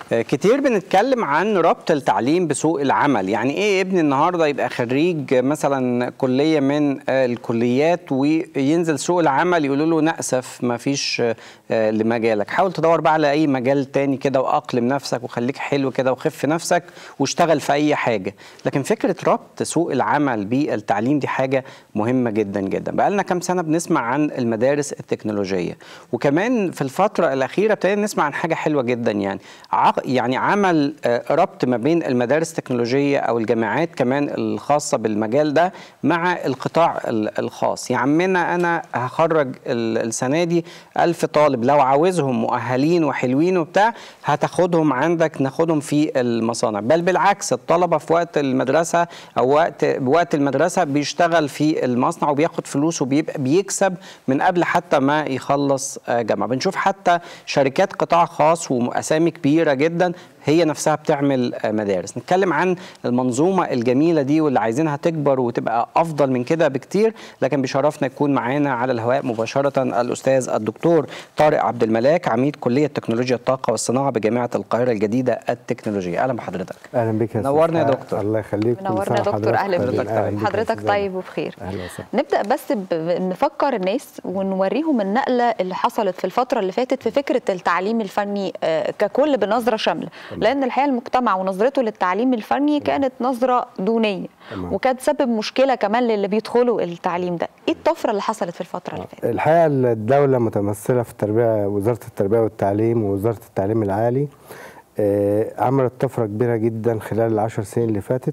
آه، كتير بنتكلم عن ربط التعليم بسوق العمل يعني ايه ابني النهارده يبقى خريج مثلا كليه من آه، الكليات وينزل سوق العمل يقولوا له نأسف ما فيش آه، لمجالك حاول تدور بقى على اي مجال تاني كده واقلم نفسك وخليك حلو كده وخف نفسك واشتغل في اي حاجه لكن فكره ربط سوق العمل بالتعليم دي حاجه مهمه جدا جدا بقى لنا كام سنه بنسمع عن المدارس التكنولوجيه وكمان في الفتره الاخيره ابتدينا نسمع عن حاجه حلوه جدا يعني عق- يعني عمل آه، ربط ما بين المدارس التكنولوجيه او الجامعات كمان الخاصه بالمجال ده مع القطاع ال- الخاص يا عمنا انا هخرج ال- السنه دي ألف طالب لو عاوزهم مؤهلين وحلوين وبتاع هتاخدهم عندك ناخدهم في المصانع بل بالعكس الطلبه في وقت المدرسه او وقت وقت المدرسه بيشتغل في المصنع وبياخد فلوس وبيبقى بيكسب من قبل حتى ما يخلص آه، جامعه بنشوف حتى شركات قطاع خاص واسامي كبيره جدا هي نفسها بتعمل آه، مدارس نتكلم عن المنظومه الجميله دي واللي عايزينها تكبر وتبقى افضل من كده بكتير لكن بشرفنا يكون معانا على الهواء مباشره الاستاذ الدكتور طارق عبد الملاك عميد كليه تكنولوجيا الطاقه والصناعه بجامعه القاهره الجديده التكنولوجيه اهلا بحضرتك اهلا بك يا نورنا يا أستاذ. دكتور. الله يخليك كل منورنا سنة يا دكتور وحضرتك اهلا طيب. بيك أهلا بك يا حضرتك أستاذ طيب وبخير اهلا وسهلا نبدا بس ب- نفكر الناس ونوريهم النقله اللي حصلت في الفتره اللي فاتت في فكره التعليم الفني آه، ككل بنظره شامله لان الحقيقه المجتمع ونظرته للتعليم الفني كانت نظره دونيه تمام. وكانت سبب مشكله كمان للي بيدخلوا التعليم ده ايه الطفره اللي حصلت في الفتره اللي فاتت الحقيقه الدوله متمثله في التربيه وزاره التربيه والتعليم ووزاره التعليم العالي آه، عملت طفره كبيره جدا خلال العشر سنين اللي فاتت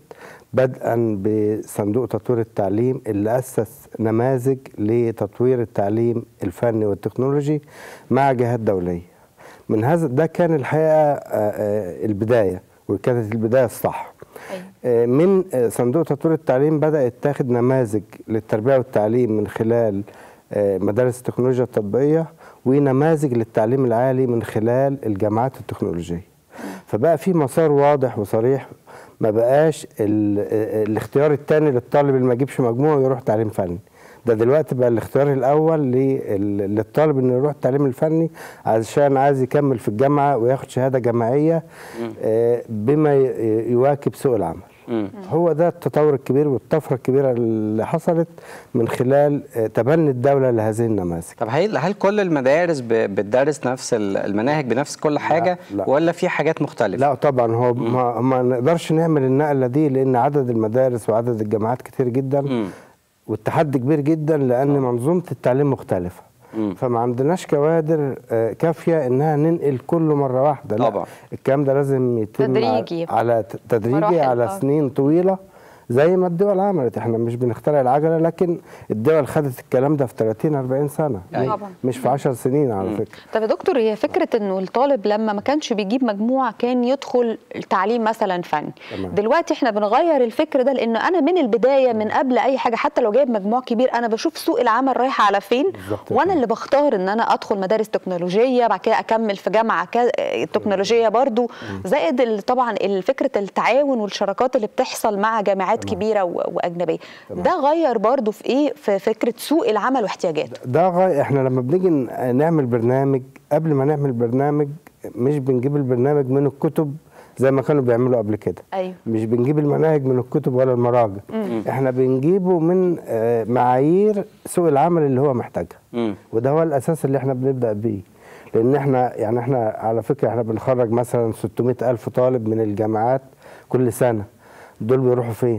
بدءا بصندوق تطوير التعليم اللي اسس نماذج لتطوير التعليم الفني والتكنولوجي مع جهات دوليه من هذا ده كان الحقيقه آه، آه، البدايه وكانت البدايه الصح أيوة. آه، من آه، صندوق تطوير التعليم بدأت تاخد نماذج للتربية والتعليم من خلال آه، مدارس التكنولوجيا التطبيقية ونماذج للتعليم العالي من خلال الجامعات التكنولوجية فبقى في مسار واضح وصريح ما بقاش ال- آه، الاختيار الثاني للطالب اللي ما يجيبش مجموع ويروح تعليم فني ده دلوقتي بقى الاختيار الاول لل- للطالب انه يروح التعليم الفني عشان عايز يكمل في الجامعه وياخد شهاده جامعيه آه، بما ي- يواكب سوق العمل مم. هو ده التطور الكبير والطفره الكبيره اللي حصلت من خلال آه، تبني الدوله لهذه النماذج طب هل هل كل المدارس ب- بتدرس نفس ال- المناهج بنفس كل حاجه لا. ولا في حاجات مختلفه لا طبعا هو ما, ما نقدرش نعمل النقله دي لان عدد المدارس وعدد الجامعات كتير جدا مم. والتحدي كبير جدا لان منظومه التعليم مختلفه مم. فما عندناش كوادر آه، كافيه انها ننقل كله مره واحده لا طبعا. الكلام ده لازم يتم تدريجي. على ت- تدريجي مراحل، على آه. سنين طويله زي ما الدول عملت احنا مش بنخترع العجله لكن الدول خدت الكلام ده في 30 40 سنه أيوة. طبعا. مش في 10 سنين على فكره طب يا دكتور هي فكره انه الطالب لما ما كانش بيجيب مجموع كان يدخل التعليم مثلا فني تمام. دلوقتي احنا بنغير الفكر ده لان انا من البدايه من قبل اي حاجه حتى لو جايب مجموع كبير انا بشوف سوق العمل رايحه على فين بالظبط وانا كده. اللي بختار ان انا ادخل مدارس تكنولوجيه بعد كده اكمل في جامعه كا- تكنولوجيه برضو زائد ال- طبعا فكره التعاون والشراكات اللي بتحصل مع جامعات كبيره و- واجنبيه ده غير برضو في ايه في فكره سوق العمل واحتياجاته ده غاية احنا لما بنيجي ن- نعمل برنامج قبل ما نعمل برنامج مش بنجيب البرنامج من الكتب زي ما كانوا بيعملوا قبل كده ايوه مش بنجيب المناهج من الكتب ولا المراجع احنا بنجيبه من آه، معايير سوق العمل اللي هو محتاجها مم. وده هو الاساس اللي احنا بنبدا بيه لان احنا يعني احنا على فكره احنا بنخرج مثلا 600 الف طالب من الجامعات كل سنه دول بيروحوا فين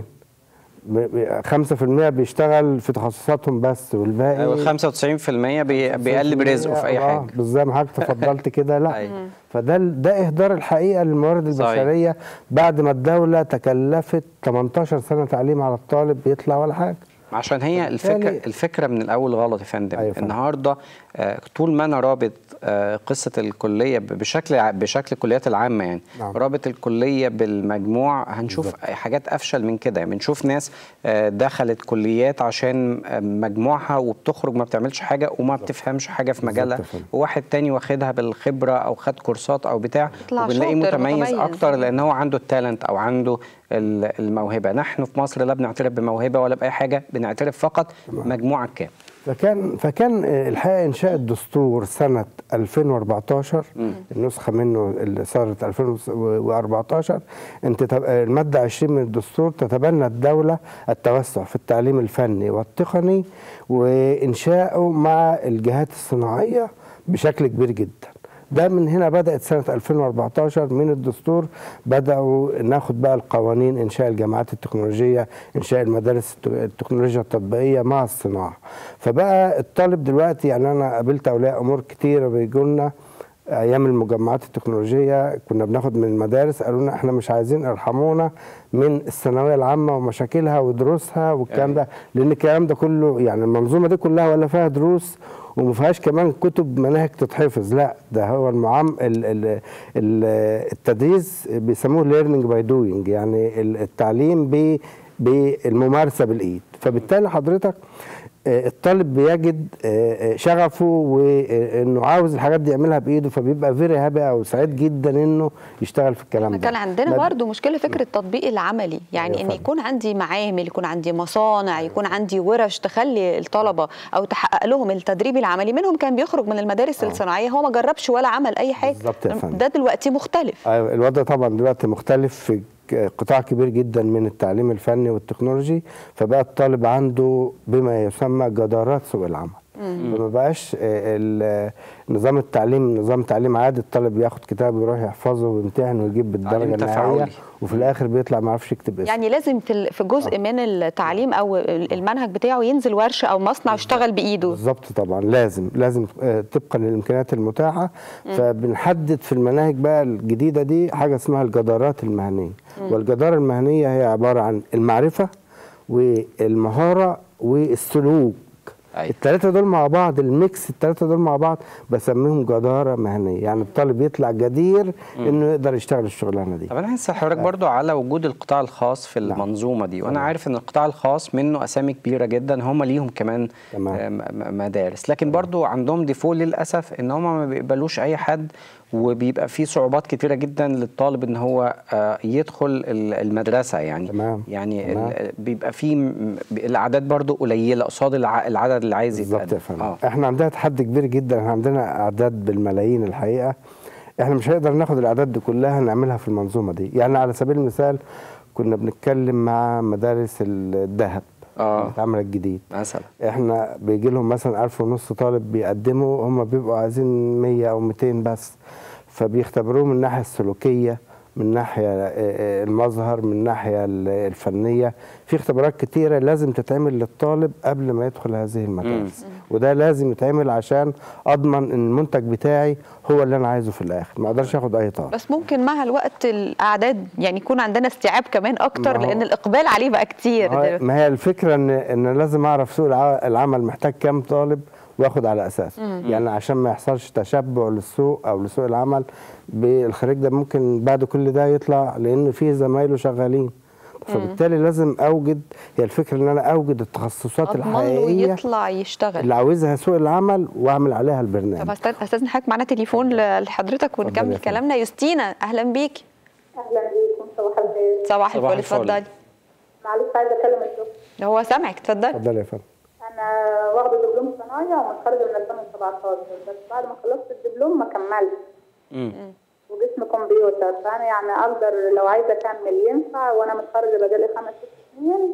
ب- ب- 5% بيشتغل في تخصصاتهم بس والباقي ايوه 95% بي- بيقلب رزقه في اي آه، حاجه بالظبط ما حضرتك تفضلت كده لا أيوة. فده ال- ده اهدار الحقيقه للموارد صحيح. البشريه بعد ما الدوله تكلفت 18 سنه تعليم على الطالب بيطلع ولا حاجه عشان هي الفكره فبالتالي- الفكره من الاول غلط يا فندم أيوة فندم. النهارده آه، طول ما انا رابط آه، قصه الكليه ب- بشكل ع- بشكل الكليات العامه يعني نعم. رابط الكليه بالمجموع هنشوف بالظبط. حاجات افشل من كده يعني بنشوف ناس آه، دخلت كليات عشان آه، مجموعها وبتخرج ما بتعملش حاجه وما بتفهمش حاجه في بالظبط مجالها يا فندم. وواحد تاني واخدها بالخبره او خد كورسات او بتاع يطلع وبنلاقيه شاطر، متميز متميز. اكتر لان هو عنده التالنت او عنده ال- الموهبه نحن في مصر لا بنعترف بموهبه ولا باي حاجه بنعترف فقط مجموعك كام فكان فكان آه، الحقيقه انشاء الدستور سنه 2014 النسخه منه اللي صارت 2014 انت تب- آه، الماده 20 من الدستور تتبنى الدوله التوسع في التعليم الفني والتقني وانشاؤه مع الجهات الصناعيه بشكل كبير جدا ده من هنا بدأت سنة 2014 من الدستور بدأوا ناخد بقى القوانين إنشاء الجامعات التكنولوجية إنشاء المدارس الت- التكنولوجيا التطبيقية مع الصناعة فبقى الطالب دلوقتي يعني أنا قابلت أولياء أمور كتير بيجوا لنا ايام المجمعات التكنولوجيه كنا بناخد من المدارس قالوا لنا احنا مش عايزين ارحمونا من الثانويه العامه ومشاكلها ودروسها والكلام ده لان الكلام ده كله يعني المنظومه دي كلها ولا فيها دروس وما فيهاش كمان كتب مناهج تتحفظ لا ده هو المعام ال ال ال التدريس بيسموه ليرنينج باي دوينج يعني ال- التعليم ب- بالممارسه بالايد فبالتالي حضرتك آه، الطالب بيجد آه، آه، شغفه وانه عاوز الحاجات دي يعملها بايده فبيبقى فيري هابي او سعيد جدا انه يشتغل في الكلام احنا ده كان عندنا ما- برضو مشكله فكره التطبيق العملي يعني أيوة ان فعلا. يكون عندي معامل يكون عندي مصانع يكون عندي ورش تخلي الطلبه او تحقق لهم التدريب العملي منهم كان بيخرج من المدارس الصناعيه هو ما جربش ولا عمل اي حاجه بالظبط يا فندم. ده دلوقتي مختلف أيوة، الوضع طبعا دلوقتي مختلف في ك- قطاع كبير جدا من التعليم الفني والتكنولوجي فبقى الطالب عنده بما يسمى جدارات سوق العمل فما بقاش آه، ال- نظام التعليم نظام تعليم عادي الطالب ياخد كتاب ويروح يحفظه ويمتحن ويجيب بالدرجه تعليم النهائيه تفاعلي. وفي الاخر بيطلع ما يعرفش يكتب اسمه يعني لازم في ال- في جزء من التعليم او المنهج بتاعه ينزل ورشه او مصنع ويشتغل بايده بالظبط طبعا لازم لازم آه، طبقا للامكانيات المتاحه فبنحدد في المناهج بقى الجديده دي حاجه اسمها الجدارات المهنيه والجداره المهنيه هي عباره عن المعرفه والمهاره والسلوك أيوة. الثلاثه دول مع بعض الميكس الثلاثه دول مع بعض بسميهم جداره مهنيه يعني الطالب يطلع جدير انه يقدر يشتغل الشغلانه دي طب انا عايز اسال حضرتك برضو على وجود القطاع الخاص في المنظومه دي وانا عارف ان القطاع الخاص منه اسامي كبيره جدا هم ليهم كمان تمام. آه، م- م- مدارس لكن برضو عندهم ديفو للاسف ان هم ما بيقبلوش اي حد وبيبقى في صعوبات كتيره جدا للطالب ان هو آه، يدخل ال- المدرسه يعني تمام. يعني تمام. ال- بيبقى في م- الاعداد برضو قليله قصاد الع- العدد اللي عايز بالظبط يا يتقدم فندم اه احنا عندنا تحدي كبير جدا احنا عندنا اعداد بالملايين الحقيقه احنا مش هنقدر ناخد الاعداد دي كلها نعملها في المنظومه دي يعني على سبيل المثال كنا بنتكلم مع مدارس الذهب آه. اللي اتعملت جديد مثلا احنا بيجي لهم مثلا ألف ونص طالب بيقدموا هم بيبقوا عايزين 100 او 200 بس فبيختبروه من الناحيه السلوكيه من ناحيه آه، آه، المظهر من الناحيه ال- الفنيه في اختبارات كتيره لازم تتعمل للطالب قبل ما يدخل هذه المدارس وده لازم يتعمل عشان اضمن ان المنتج بتاعي هو اللي انا عايزه في الاخر ما اقدرش اخد اي طالب بس ممكن مع الوقت الاعداد يعني يكون عندنا استيعاب كمان اكتر ما هو- لان الاقبال عليه بقى كتير ما هي- ما هي الفكره ان ان لازم اعرف سوق الع- العمل محتاج كام طالب واخد على اساسه يعني عشان ما يحصلش تشبع للسوق او لسوق العمل بالخريج ده ممكن بعد كل ده يطلع لان في زمايله شغالين فبالتالي لازم اوجد هي الفكره ان انا اوجد التخصصات اضمن له الحقيقيه يطلع يشتغل اللي عاوزها سوق العمل واعمل عليها طب البرنامج أستاذ- استاذن حضرتك معانا تليفون ل- لحضرتك اتفضلي يا ونكمل فندم. كلامنا يوستينا اهلا بيكي اهلا بيكم صباح الخير صباح صباح الفل الفل. اتفضلي معلش عايزه اكلم الدكتور هو سامعك اتفضلي اتفضل يا فندم انا واخده دبلوم صنايع ومتخرجه من 2017 بس بعد ما خلصت الدبلوم ما كملتش مم. وقسم كمبيوتر فانا يعني اقدر لو عايزه اكمل ينفع وانا متخرجه بقالي خمس ست سنين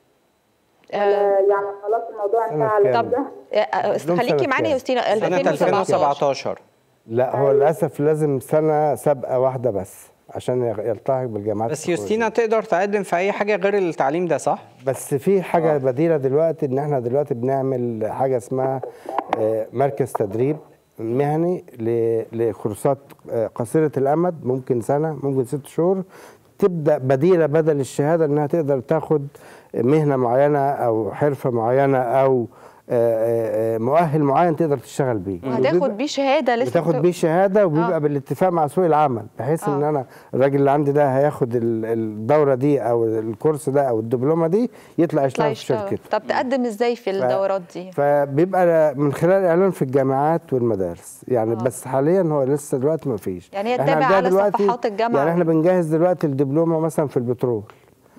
آه، ولا يعني خلاص الموضوع سنة انتهى على كام؟ كده آه، آه، دبلوم خليكي سنة معانا كام؟ يوستينا سنه 2017 2017 لا هو للاسف لازم سنه سابقه واحده بس عشان يلتحق بالجامعات بس التكنولوجية. يوستينا تقدر تقدم في اي حاجه غير التعليم ده صح؟ بس في حاجه بديله دلوقتي ان احنا دلوقتي بنعمل حاجه اسمها آه، مركز تدريب مهني ل- لكورسات آه، قصيره الامد ممكن سنه ممكن ست شهور تبدا بديله بدل الشهاده انها تقدر تاخد مهنه معينه او حرفه معينه او آه، آه، آه، مؤهل معين تقدر تشتغل بيه وهتاخد بيه شهاده لسه بتاخد بيه شهاده وبيبقى آه. آه. بالاتفاق مع سوق العمل بحيث ان آه. انا الراجل اللي عندي ده هياخد ال- الدوره دي او الكورس ده او الدبلومه دي يطلع يطلع يشتغل في يشتغل. شركته طب تقدم ازاي في الدورات دي فبيبقى من خلال اعلان في الجامعات والمدارس يعني آه. بس حاليا هو لسه دلوقتي ما فيش يعني هي إحنا تتابع عندنا على دلوقتي- صفحات الجامعة. يعني احنا بنجهز دلوقتي الدبلومه مثلا في البترول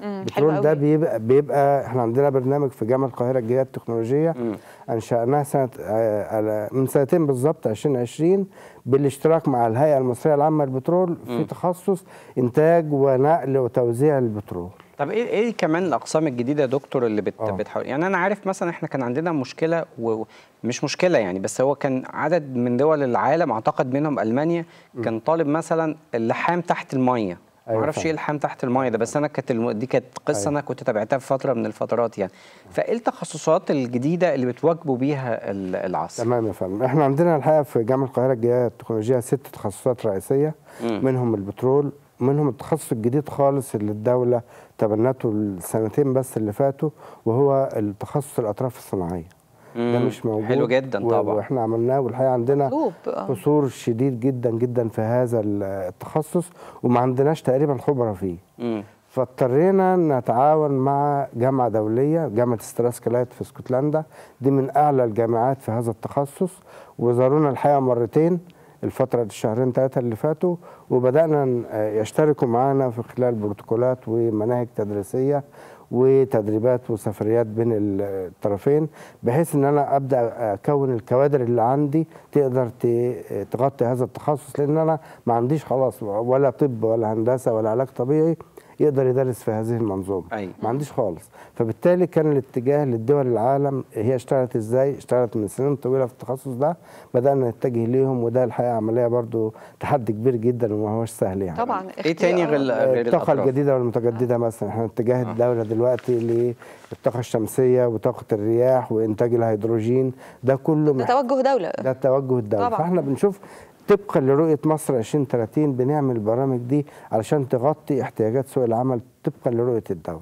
مم، حلو البترول ده قوي. بيبقى بيبقى احنا عندنا برنامج في جامعه القاهره الجديده التكنولوجيه انشاناه سنه آه، على- من سنتين بالظبط 2020 بالاشتراك مع الهيئه المصريه العامه للبترول في تخصص انتاج ونقل وتوزيع البترول طب ايه ايه كمان الاقسام الجديده يا دكتور اللي بت آه. بتحاول يعني انا عارف مثلا احنا كان عندنا مشكله ومش مشكله يعني بس هو كان عدد من دول العالم اعتقد منهم المانيا كان طالب مثلا اللحام تحت الميه ما أيوة اعرفش فاهم. ايه اللحام تحت الميه ده بس انا كانت الم... دي كانت قصه أيوة. انا كنت تابعتها في فتره من الفترات يعني فايه التخصصات الجديده اللي بتواجبوا بيها ال- العصر تمام يا فندم احنا عندنا الحقيقه في جامعه القاهره الجديده التكنولوجيه ست تخصصات رئيسيه مم. منهم البترول منهم التخصص الجديد خالص اللي الدوله تبنته السنتين بس اللي فاتوا وهو التخصص الاطراف الصناعيه ده مم. مش موجود حلو جدا و- طبعا واحنا عملناه والحقيقه عندنا مطلوب آه. قصور شديد جدا جدا في هذا التخصص وما عندناش تقريبا خبره فيه مم. فاضطرينا نتعاون مع جامعة دولية جامعة ستراسكلايت في اسكتلندا دي من أعلى الجامعات في هذا التخصص وزارونا الحقيقة مرتين الفترة الشهرين ثلاثة اللي فاتوا وبدأنا ن- يشتركوا معنا في خلال بروتوكولات ومناهج تدريسية وتدريبات وسفريات بين الطرفين بحيث ان انا ابدا اكون الكوادر اللي عندي تقدر ت- تغطي هذا التخصص لان انا ما عنديش خلاص ولا طب ولا هندسه ولا علاج طبيعي يقدر يدرس في هذه المنظومه أيوة. ما عنديش خالص فبالتالي كان الاتجاه للدول العالم هي اشتغلت ازاي اشتغلت من سنين طويله في التخصص ده بدانا نتجه ليهم وده الحقيقه عمليه برضو تحدي كبير جدا وما هوش سهل يعني طبعا ايه تاني اختيار. غير غير الطاقة الأطراف؟ الجديدة والمتجددة مثلا احنا اتجاه الدولة دلوقتي للطاقة الشمسية وطاقة الرياح وإنتاج الهيدروجين ده كله ده مح- توجه دوله ده توجه الدولة طبعاً. فاحنا بنشوف طبقا لرؤية مصر 2030 بنعمل البرامج دي علشان تغطي احتياجات سوق العمل طبقا لرؤية الدولة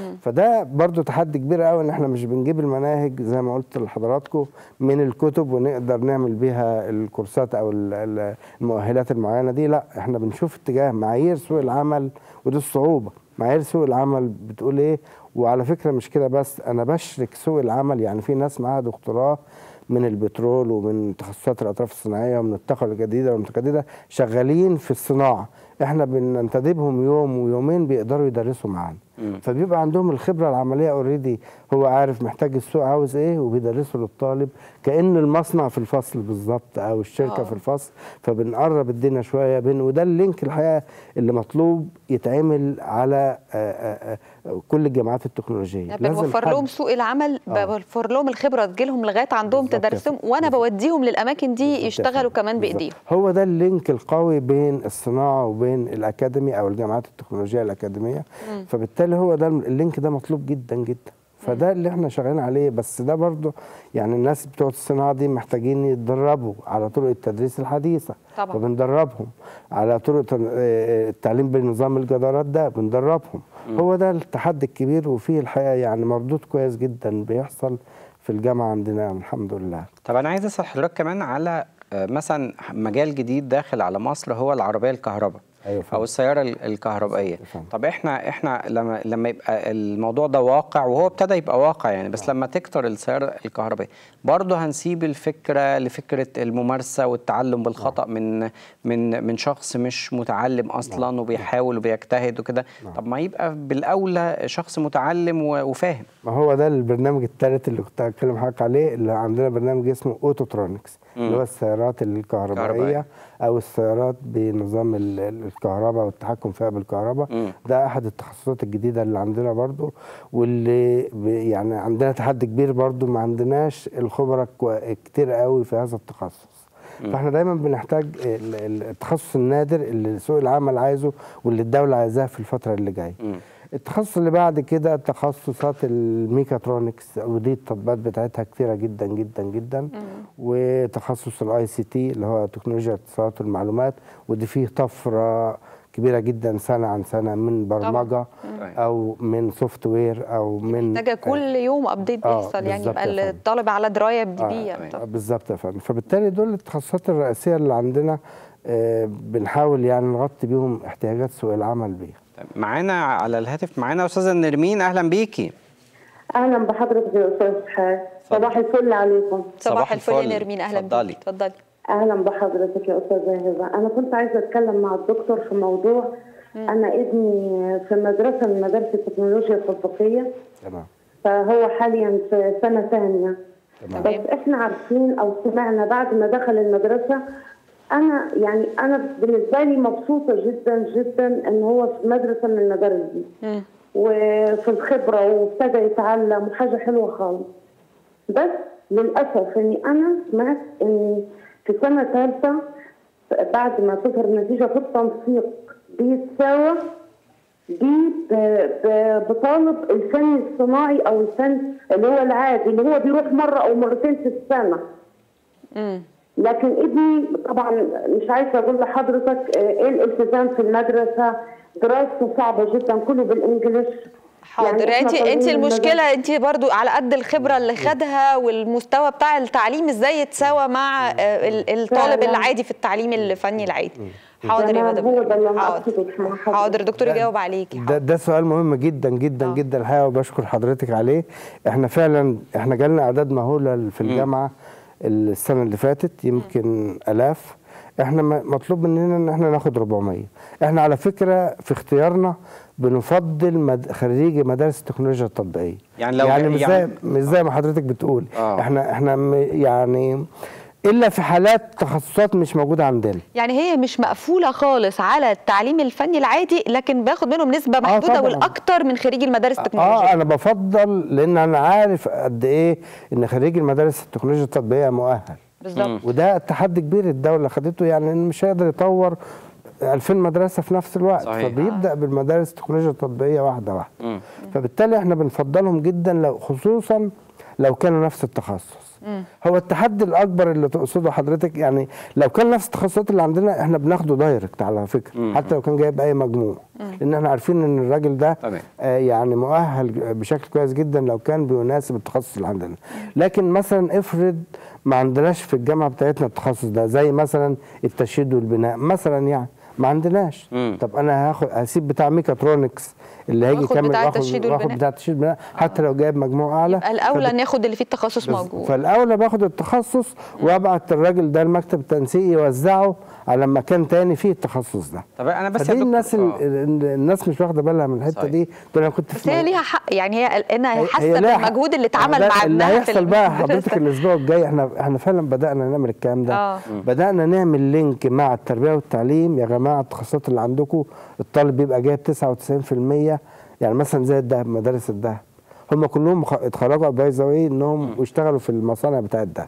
فده برضو تحدي كبير قوي ان احنا مش بنجيب المناهج زي ما قلت لحضراتكم من الكتب ونقدر نعمل بيها الكورسات او ال- ال- المؤهلات المعينه دي لا احنا بنشوف اتجاه معايير سوق العمل ودي الصعوبه معايير سوق العمل بتقول ايه وعلى فكره مش كده بس انا بشرك سوق العمل يعني في ناس معاها دكتوراه من البترول ومن تخصصات الاطراف الصناعيه ومن الطاقه الجديده والمتجدده شغالين في الصناعه احنا بننتدبهم يوم ويومين بيقدروا يدرسوا معانا فبيبقى عندهم الخبره العمليه اوريدي هو عارف محتاج السوق عاوز ايه وبيدرسه للطالب كان المصنع في الفصل بالظبط او الشركه آه. في الفصل فبنقرب الدنيا شويه بين وده اللينك الحقيقه اللي مطلوب يتعمل على آه، آه، آه، كل الجامعات التكنولوجيه يعني لازم بنوفر حد- لهم سوق العمل آه. بوفر لهم الخبره تجيلهم لغايه عندهم بالظبط تدرسهم كده. وانا بالظبط. بوديهم للاماكن دي بالظبط يا يشتغلوا فندم. كمان بالظبط. بايديهم هو ده اللينك القوي بين الصناعه وبين الاكاديمي او الجامعات التكنولوجيه الاكاديميه فبالتالي هو ده اللينك ده مطلوب جدا جدا فده اللي احنا شغالين عليه بس ده برضه يعني الناس بتوع الصناعه دي محتاجين يتدربوا على طرق التدريس الحديثه طبعا. فبندربهم على طرق تن- آه، التعليم بنظام الجدارات ده بندربهم هو ده التحدي الكبير وفيه الحقيقه يعني مردود كويس جدا بيحصل في الجامعه عندنا الحمد لله طب انا عايز اسال حضرتك كمان على آه، مثلا مجال جديد داخل على مصر هو العربيه الكهرباء أيوة فندم. او السياره ال- الكهربائيه فندم. طب احنا احنا لما لما يبقى الموضوع ده واقع وهو ابتدى يبقى واقع يعني بس لما تكتر السياره الكهربائيه برضه هنسيب الفكره لفكره الممارسه والتعلم بالخطا من من من شخص مش متعلم اصلا وبيحاول وبيجتهد وكده طب ما يبقى بالاولى شخص متعلم و- وفاهم ما هو ده البرنامج الثالث اللي كنت هتكلم حضرتك عليه اللي عندنا برنامج اسمه اوتوترونكس اللي هو السيارات الكهربائيه كهربائية. او السيارات بنظام ال- ال- الكهرباء والتحكم فيها بالكهرباء مم. ده احد التخصصات الجديده اللي عندنا برضو واللي ب- يعني عندنا تحدي كبير برضو ما عندناش الخبره كوا- كتير قوي في هذا التخصص فاحنا دايما بنحتاج ال- ال- التخصص النادر اللي سوق العمل عايزه واللي الدوله عايزاه في الفتره اللي جايه مم. التخصص اللي بعد كده تخصصات الميكاترونكس ودي التطبيقات بتاعتها كتيره جدا جدا جدا وتخصص الاي سي تي اللي هو تكنولوجيا الاتصالات والمعلومات ودي فيه طفره كبيره جدا سنه عن سنه من برمجه او من سوفت وير او من محتاجه كل يوم ابديت آه، بيحصل يعني بالظبط يبقى يا فندم. الطالب على درايه بيه آه، يعني آه، بالظبط يا فندم فبالتالي دول التخصصات الرئيسيه اللي عندنا آه، بنحاول يعني نغطي بيهم احتياجات سوق العمل بيها معانا على الهاتف معانا استاذه نرمين اهلا بيكي اهلا بحضرتك يا استاذ حاج صباح الفل عليكم صباح صباح الفل يا الفل. نرمين اهلا اتفضلي. بيك اتفضلي اهلا بحضرتك يا استاذه هبه انا كنت عايزه اتكلم مع الدكتور في موضوع انا ابني في مدرسه من مدارس التكنولوجيا التطبيقيه تمام فهو حاليا في سنه ثانيه تمام. بس احنا عارفين او سمعنا بعد ما دخل المدرسه انا يعني انا بالنسبه لي مبسوطه جدا جدا ان هو في مدرسه من المدارس دي وفي الخبره وابتدى يتعلم وحاجه حلوه خالص بس للاسف اني انا سمعت ان في سنه ثالثه بعد ما تظهر النتيجه في التنسيق بيتساوى ب- ب- بطالب الفن الصناعي او الفن اللي هو العادي اللي هو بيروح مره او مرتين في السنه لكن ابني طبعا مش عايزه اقول لحضرتك آه، ايه الالتزام في المدرسه دراسته صعبه جدا كله بالانجلش حاضر إحنا انت انت طالبين المشكله انت برضو على قد الخبره اللي خدها والمستوى بتاع التعليم ازاي يتساوى مع آه، ال- الطالب فعلاً. العادي في التعليم الفني العادي حاضر يا تمام، مدام هو ده اللي أنا حاضر أقصده مع حضرتك. حاضر دكتور ده- يجاوب عليكي ده حاضر. ده سؤال مهم جدا جدا آه. جدا الحقيقه وبشكر حضرتك عليه احنا فعلا احنا جالنا اعداد مهوله في الجامعه السنه اللي فاتت يمكن الاف احنا م- مطلوب مننا ان احنا ناخد 400 احنا على فكره في اختيارنا بنفضل مد... خريجي مدارس التكنولوجيا التطبيقيه يعني لو يعني مش يعني- زي مش زي ما حضرتك بتقول آه. احنا احنا م- يعني الا في حالات تخصصات مش موجوده عندنا يعني هي مش مقفوله خالص على التعليم الفني العادي لكن باخد منهم نسبه محدوده طبعاً. والاكتر من خريجي المدارس التكنولوجيه اه انا بفضل لان انا عارف قد ايه ان خريج المدارس التكنولوجيا التطبيقيه مؤهل بالظبط وده تحدي كبير الدوله خدته يعني إن مش هيقدر يطور 2000 مدرسه في نفس الوقت صحيح. فبيبدا بالمدارس التكنولوجيا التطبيقيه واحده واحده فبالتالي احنا بنفضلهم جدا لو خصوصا لو كانوا نفس التخصص هو التحدي الاكبر اللي تقصده حضرتك يعني لو كان نفس التخصصات اللي عندنا احنا بناخده دايركت على فكره حتى لو كان جايب اي مجموع لان احنا عارفين ان الراجل ده تمام. آه، يعني مؤهل بشكل كويس جدا لو كان بيناسب التخصص اللي عندنا لكن مثلا افرض ما عندناش في الجامعه بتاعتنا التخصص ده زي مثلا التشييد والبناء مثلا يعني ما عندناش مم. طب انا هاخد هسيب بتاع ميكاترونكس اللي هيجي واخد يكمل بتاع واخد التشييد واخد والبناء. بتاع التشييد والبناء حتى لو جايب مجموع اعلى يبقى الاولى فبت- ناخد اللي فيه التخصص موجود فالاولى باخد التخصص وابعت الراجل ده المكتب التنسيقي يوزعه على مكان تاني فيه التخصص ده طب انا بس يا فدي دكتور- الناس آه. ال- الناس مش واخده بالها من الحته صحيح. دي دول انا كنت بس هي ليها حق يعني هي قلقانه هي- حاسه هي لها حق. بالمجهود اللي اتعمل ده مع اللي ابنها في هيحصل بقى المدرسة. حضرتك الاسبوع الجاي احنا احنا فعلا بدانا نعمل الكلام ده آه. بدانا نعمل لينك مع التربيه والتعليم يا جماعه التخصصات اللي عندكم الطالب بيبقى جايب 99% يعني مثلا زي الدهب مدارس الدهب هم كلهم خ- اتخرجوا باي ذا واي انهم واشتغلوا في المصانع بتاع الدهب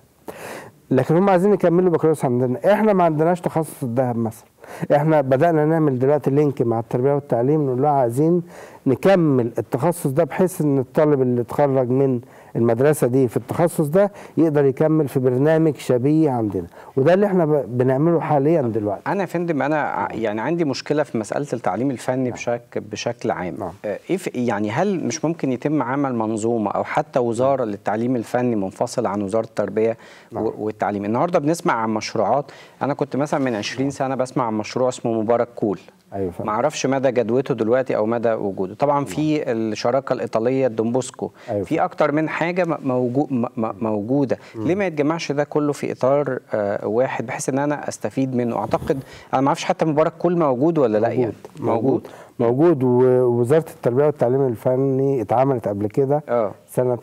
لكن هم عايزين يكملوا بكالوريوس عندنا احنا ما عندناش تخصص الذهب مثلا احنا بدانا نعمل دلوقتي لينك مع التربيه والتعليم نقول لها عايزين نكمل التخصص ده بحيث ان الطالب اللي اتخرج من المدرسه دي في التخصص ده يقدر يكمل في برنامج شبيه عندنا وده اللي احنا ب- بنعمله حاليا دلوقتي انا يا فندم انا ع- يعني عندي مشكله في مساله التعليم الفني بشكل بشكل عام نعم. آه، ايه في- يعني هل مش ممكن يتم عمل منظومه او حتى وزاره للتعليم الفني منفصله عن وزاره التربيه و- والتعليم النهارده بنسمع عن مشروعات انا كنت مثلا من 20 سنه بسمع عن مشروع اسمه مبارك كول ايوه فاهم. ما اعرفش مدى جدوته دلوقتي او مدى وجوده طبعا في الشراكه الايطاليه الدومبوسكو أيوة. في اكتر من حاجه م- موجو م- م- موجوده ليه ما يتجمعش ده كله في اطار آه، واحد بحيث ان انا استفيد منه اعتقد انا ما اعرفش حتى مبارك كل موجود ولا لا يعني موجود موجود ووزاره التربيه والتعليم الفني اتعملت قبل كده اه سنه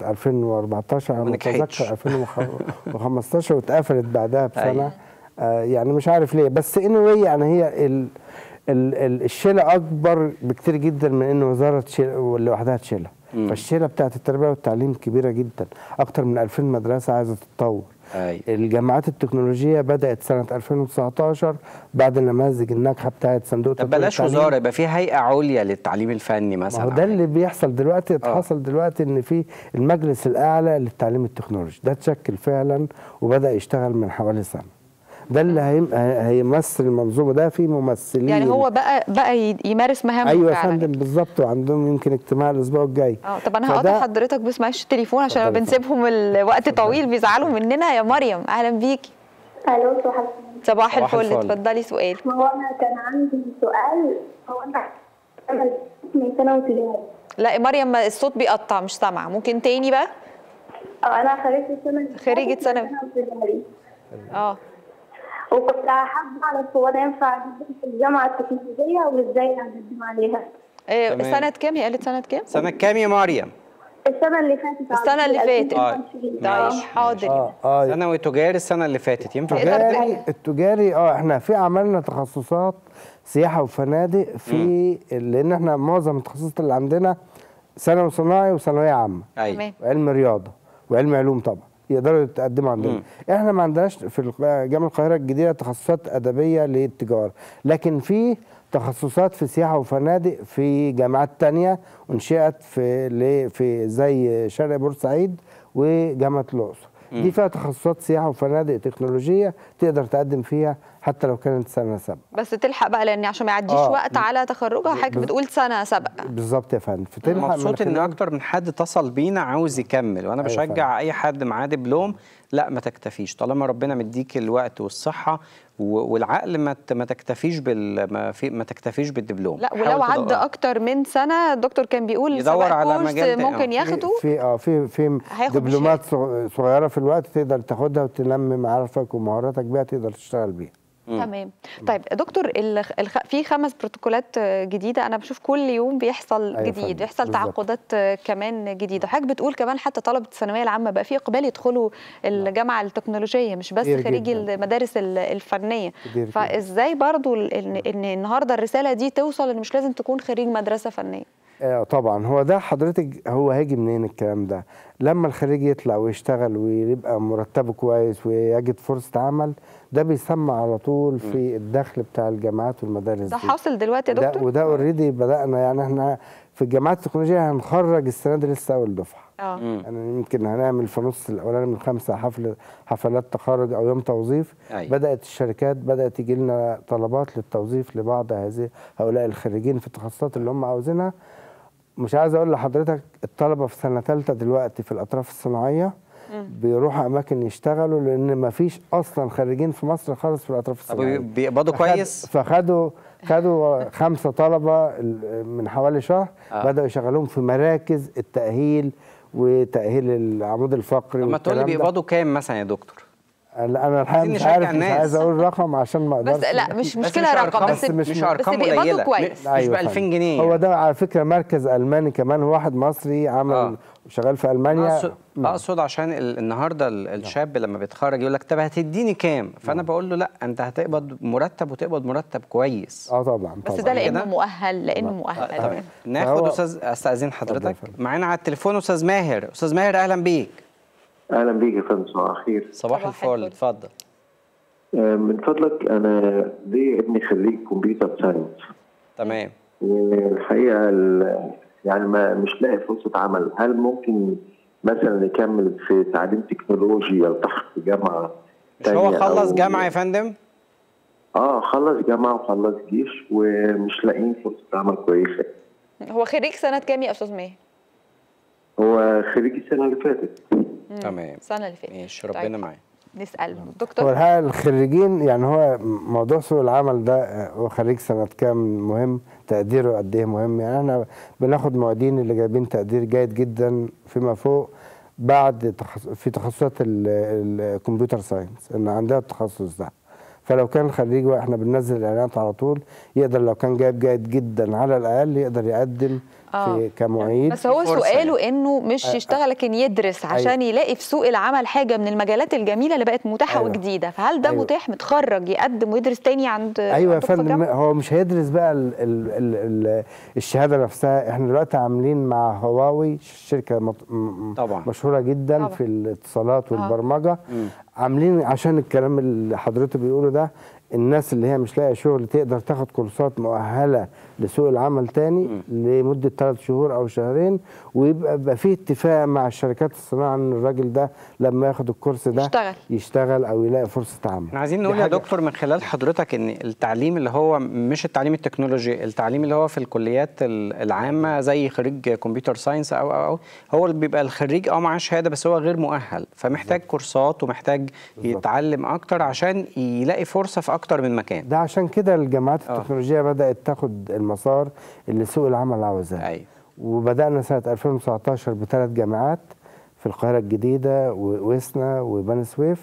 2014 على ما ما نجحتش. اتذكر 2015 واتقفلت بعدها بسنه أيوة. آه يعني مش عارف ليه بس anyway يعني هي ال ال ال الشيله اكبر بكتير جدا من ان وزاره تشيل لوحدها تشيلها فالشيله بتاعت التربيه والتعليم كبيره جدا اكتر من 2000 مدرسه عايزه تتطور أيوة. الجامعات التكنولوجيه بدات سنه 2019 بعد النماذج الناجحه بتاعت صندوق طب تطوير بلاش التعليم. وزاره يبقى في هيئه عليا للتعليم الفني ما مثلا هو ده اللي بيحصل دلوقتي آه. حصل دلوقتي ان في المجلس الاعلى للتعليم التكنولوجي ده اتشكل فعلا وبدا يشتغل من حوالي سنه ده اللي هيم- هي- هيمثل المنظومه ده في ممثلين يعني هو بقى بقى ي- يمارس مهامه ايوه يا فعلا فندم بالظبط وعندهم يمكن اجتماع الاسبوع الجاي اه طب انا فده- هقطع حضرتك بس معلش التليفون عشان اتفضلي. بنسيبهم الوقت طويل بيزعلوا مننا يا مريم اهلا بيكي الو صباح الخير صباح صباح الفل الفل. اتفضلي سؤال هو انا كان عندي سؤال هو انا انا من ثانوي تجاري لا مريم ما- الصوت بيقطع مش سامعه ممكن تاني بقى اه انا خريجة ثانوي خريجة ثانوي. تجاري اه وكنت حابة أعرف هو ده ينفع جدا في الجامعة التكنولوجية وإزاي أقدم عليها إيه، تمام. سنه كام هي قالت سنه كام سنه كام يا مريم السنة اللي فاتت السنة اللي فاتت. آه. 2020. طيب حاضر اه اه ثانوي تجاري السنه اللي فاتت ينفع تقدر التجاري التجاري اه احنا في عملنا تخصصات سياحه وفنادق في لان احنا معظم التخصصات اللي عندنا ثانوي صناعي وثانويه عامه ايوه تمام وعلم رياضه وعلم علوم طبعا يقدروا يتقدموا عندنا احنا ما عندناش في الق- جامعه القاهره الجديده تخصصات ادبيه للتجاره لكن في تخصصات في سياحه وفنادق في جامعات تانية انشئت في ل- في زي شرق بورسعيد وجامعه الاقصر دي فيها تخصصات سياحه وفنادق تكنولوجيه تقدر تقدم فيها حتى لو كانت سنه سابقه بس تلحق بقى لان عشان ما يعديش آه. وقت على تخرجها حضرتك بز- بتقول سنه سابقه بالظبط يا فندم فتلحق من مبسوط ان خلال- اكتر من حد اتصل بينا عاوز يكمل وانا أيوة بشجع اي حد معاه دبلوم لا ما تكتفيش طالما ربنا مديك الوقت والصحه و- والعقل ما ت- ما تكتفيش بال ما, في ما تكتفيش بالدبلوم لا حاول ولو عدى تدور. اكتر من سنه الدكتور كان بيقول يدور سواء على كورس مجال تاني. ممكن آه. ياخده في اه في في هياخد دبلومات صغ- صغيره في الوقت تقدر تاخدها وتنمي معارفك ومهاراتك بيها تقدر تشتغل بيها تمام طيب دكتور الخ... الخ... في خمس بروتوكولات آه، جديده انا بشوف كل يوم بيحصل أيوة جديد فندم، بيحصل بالظبط. تعاقدات آه، كمان جديده حضرتك بتقول كمان حتى طلبه الثانويه العامه بقى في اقبال يدخلوا الجامعه التكنولوجيه مش بس كتير خريجي جداً. المدارس ال- الفنيه كتير جداً. فازاي برضو ال- ان ان النهارده الرساله دي توصل ان مش لازم تكون خريج مدرسه فنيه آه طبعا هو ده حضرتك هو هيجي منين الكلام ده لما الخريج يطلع ويشتغل ويبقى مرتبه كويس ويجد فرصة عمل ده بيسمى على طول في الدخل بتاع الجامعات والمدارس ده دي. حاصل دلوقتي يا وده- دكتور وده اوريدي بدأنا يعني احنا في الجامعات التكنولوجية هنخرج السنة دي لسه أول دفعة اه يعني يمكن هنعمل في نص الاولاني من خمسه حفل حفلات تخرج او يوم توظيف أيوة. بدات الشركات بدات يجي لنا طلبات للتوظيف لبعض هذه هؤلاء الخريجين في التخصصات اللي هم عاوزينها مش عايز اقول لحضرتك الطلبه في سنه ثالثه دلوقتي في الاطراف الصناعيه بيروحوا اماكن يشتغلوا لان ما فيش اصلا خريجين في مصر خالص في الاطراف طب الصناعيه بيقبضوا فخد- كويس فخدوا خدوا خمسه طلبه ال- من حوالي شهر آه. آه. بداوا يشغلوهم في مراكز التاهيل وتاهيل العمود الفقري طب ما تقول لي والكلام ده. بيقبضوا كام مثلا يا دكتور لا، انا الحقيقه عايزين مش نشجع عارف مش الناس. عايز اقول رقم عشان ما اقدرش بس لا مش بس مشكله مش رقم أرقام بس مش- مش بس ارقام بيقبضوا قليله كويس. مش أيوة ب 2000 فندم. جنيه هو ده على فكره مركز الماني كمان واحد مصري عمل آه. آه. شغال في المانيا اقصد اقصد عشان ال- النهارده ال- الشاب لما بيتخرج يقول لك طب هتديني كام فانا بقول له لا انت هتقبض مرتب وتقبض مرتب كويس اه طبعا بس طبعا ده لانه كده؟ مؤهل لانه آه، مؤهل تمام ناخد فهو- استاذ استاذن حضرتك اتفضل يا فندم. معانا على التليفون استاذ ماهر استاذ ماهر اهلا بيك اهلا بيك يا فندم صباح الخير صباح صباح الفل الفل. اتفضل آه، من فضلك انا لي ابني خريج كمبيوتر ساينس تمام والحقيقه ال- يعني ما مش لاقي فرصه عمل هل ممكن مثلا يكمل في تعليم تكنولوجي يلتحق في جامعه مش هو تانية خلص أو- جامعه يا فندم اه خلص جامعه وخلص جيش ومش لاقيين فرصه عمل كويسه هو خريج سنه كام يا استاذ ماهر هو خريج السنه اللي فاتت تمام السنه اللي فاتت ماشي ربنا طيب، معاك نسال هو دكتور الحقيقه الخريجين يعني هو موضوع سوق العمل ده آه، هو خريج سنه كام مهم تقديره قد ايه مهم يعني احنا بناخد معيدين اللي جايبين تقدير جيد جدا فيما فوق بعد تخص... في تخصصات ال- الكمبيوتر ساينس ان عندها التخصص ده فلو كان خريج واحنا بننزل الاعلانات على طول يقدر لو كان جايب جيد جدا على الاقل يقدر يقدم آه. في كمعيد بس هو فرصة سؤاله انه مش يشتغل لكن يدرس عشان يلاقي في سوق العمل حاجه من المجالات الجميله اللي بقت متاحه أيوة. وجديده فهل ده أيوة. متاح متخرج يقدم ويدرس تاني عند ايوه يا عندكم في فندم الجامعة؟ هو مش هيدرس بقى ال ال ال ال الشهاده نفسها احنا دلوقتي عاملين مع هواوي شركه مط- م- طبعا. مشهوره جدا طبعا. في الاتصالات والبرمجه عاملين عشان الكلام اللي حضرته بيقوله ده الناس اللي هي مش لاقيه شغل تقدر تاخد كورسات مؤهله لسوق العمل تاني لمده ثلاث شهور او شهرين ويبقى يبقى في اتفاق مع الشركات الصناعه ان الراجل ده لما ياخد الكورس ده يشتغل. يشتغل او يلاقي فرصه عمل احنا عايزين دي نقول يا حاجة- دكتور من خلال حضرتك ان التعليم اللي هو مش التعليم التكنولوجي التعليم اللي هو في الكليات ال- العامه زي خريج كمبيوتر ساينس او او, أو هو اللي بيبقى الخريج اه معاه شهاده بس هو غير مؤهل فمحتاج كورسات ومحتاج يتعلم اكتر عشان يلاقي فرصه في اكتر من مكان ده عشان كده الجامعات آه. التكنولوجية بدأت تاخد المسار اللي سوق العمل عاوزاه ايوه وبدأنا سنة 2019 بثلاث جامعات في القاهرة الجديدة ووسنا وبني سويف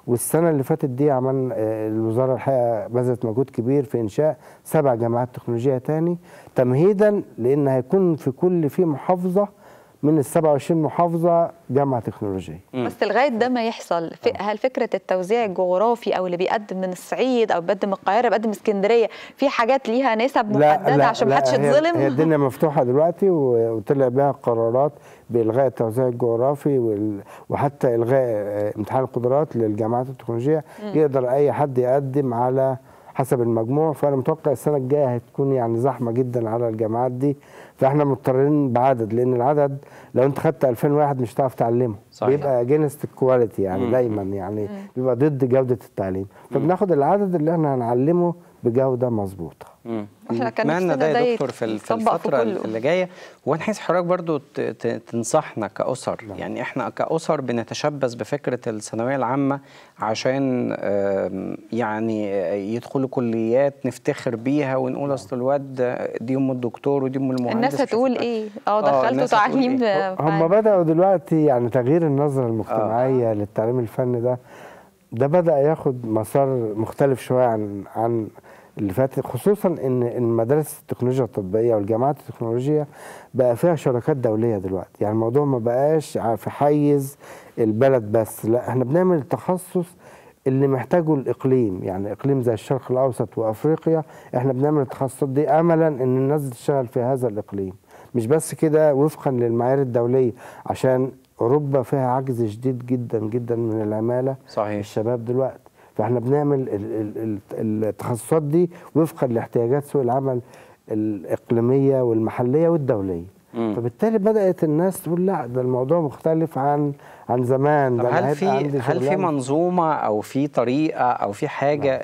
والسنه اللي فاتت دي عملنا آه، الوزاره الحقيقه بذلت مجهود كبير في انشاء سبع جامعات تكنولوجيه تاني تمهيدا لان هيكون في كل في محافظه من ال 27 محافظه جامعه تكنولوجيه بس لغايه ده ما يحصل في هل فكره التوزيع الجغرافي او اللي بيقدم من الصعيد او بيقدم من القاهره بيقدم من اسكندريه في حاجات ليها نسب محدده عشان ما حدش هي- يتظلم هي الدنيا مفتوحه دلوقتي و- وطلع بها قرارات بالغاء التوزيع الجغرافي وال- وحتى الغاء آه، امتحان القدرات للجامعات التكنولوجيه يقدر اي حد يقدم على حسب المجموع فانا متوقع السنه الجايه هتكون يعني زحمه جدا على الجامعات دي فاحنا مضطرين بعدد لان العدد لو انت خدت 2000 واحد مش هتعرف تعلمه صحيح. بيبقى اجينست الكواليتي يعني دايما يعني بيبقى ضد جوده التعليم فبناخد العدد اللي احنا هنعلمه بجوده مظبوطه مم. إحنا كان نتمنى نفسنا ده ده يا دكتور في ال- في يتطبق في الفترة كله. اللي جاية وانا عايز حضرتك برضو ت- ت- تنصحنا كأسر يعني احنا كأسر بنتشبث بفكرة الثانوية العامة عشان آم، يعني آه، يدخلوا كليات نفتخر بيها ونقول اصل الواد دي ام الدكتور ودي ام المهندس الناس هتقول شوف- ايه اه آه، دخلتوا الناس هتقول تعليم إيه؟ آه، هم بدأوا دلوقتي يعني تغيير النظرة المجتمعية للتعليم الفني ده ده بدأ ياخد مسار مختلف شوية عن عن اللي فات خصوصا ان المدارس التكنولوجيا التطبيقية والجامعات التكنولوجية بقى فيها شراكات دولية دلوقتي يعني الموضوع ما بقاش ع- في حيز البلد بس لا احنا بنعمل التخصص اللي محتاجه الاقليم يعني اقليم زي الشرق الاوسط وافريقيا احنا بنعمل التخصصات دي املا ان الناس تشتغل في هذا الاقليم مش بس كده وفقا للمعايير الدوليه عشان اوروبا فيها عجز شديد جدا جدا من العماله صحيح. الشباب دلوقتي فاحنا بنعمل ال- ال- ال- التخصصات دي وفقا لاحتياجات سوق العمل الاقليميه والمحليه والدوليه مم. فبالتالي بدات الناس تقول لا ده الموضوع مختلف عن عن زمان طب ده أنا هل هيبقى في عندي هل في شغلانة. منظومه او في طريقه او في حاجه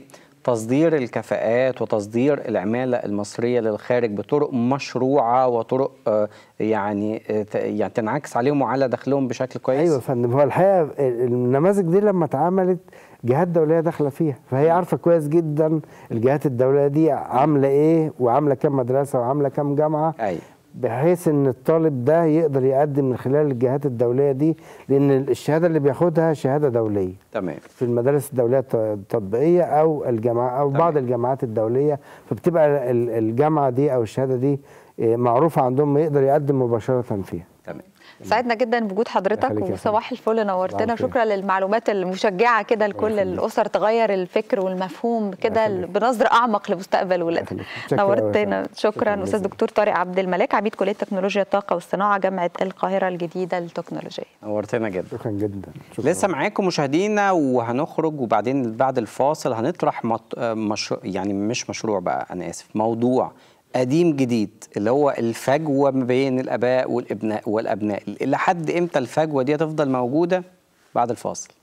لتصدير الكفاءات وتصدير العماله المصريه للخارج بطرق مشروعه وطرق آه، يعني آه، ت- يعني تنعكس عليهم وعلى دخلهم بشكل كويس ايوه يا فندم هو الحقيقه النماذج دي لما اتعملت جهات دوليه داخله فيها فهي عارفه كويس جدا الجهات الدوليه دي عامله ايه وعامله كام مدرسه وعامله كام جامعه ايوه بحيث ان الطالب ده يقدر يقدم من خلال الجهات الدوليه دي لان الشهاده اللي بياخدها شهاده دوليه تمام في المدارس الدوليه الت- التطبيقيه او الجامعه او بعض الجامعات الدوليه فبتبقى ال- الجامعه دي او الشهاده دي إيه، معروفه عندهم يقدر يقدم مباشره فيها تمام سعدنا جدا بوجود حضرتك يخليك يا وصباح الفل نورتنا الله شكرا للمعلومات المشجعه كده لكل يخليك. الاسر تغير الفكر والمفهوم كده يخليك. بنظره اعمق لمستقبل ولادنا يخليك. متشكر أوي يا نورتنا فندم. شكرا شكراً استاذ جزيلاً. دكتور طارق عبد الملاك عميد كليه تكنولوجيا الطاقه والصناعه جامعه القاهره الجديده التكنولوجيه نورتنا جدا شكرا جدا شكرا لسه معاكم مشاهدينا وهنخرج وبعدين بعد الفاصل هنطرح مط... آه، مشروع يعني مش مشروع بقى انا اسف موضوع قديم جديد اللي هو الفجوه ما بين الاباء والابناء والابناء لحد امتى الفجوه دي هتفضل موجوده بعد الفاصل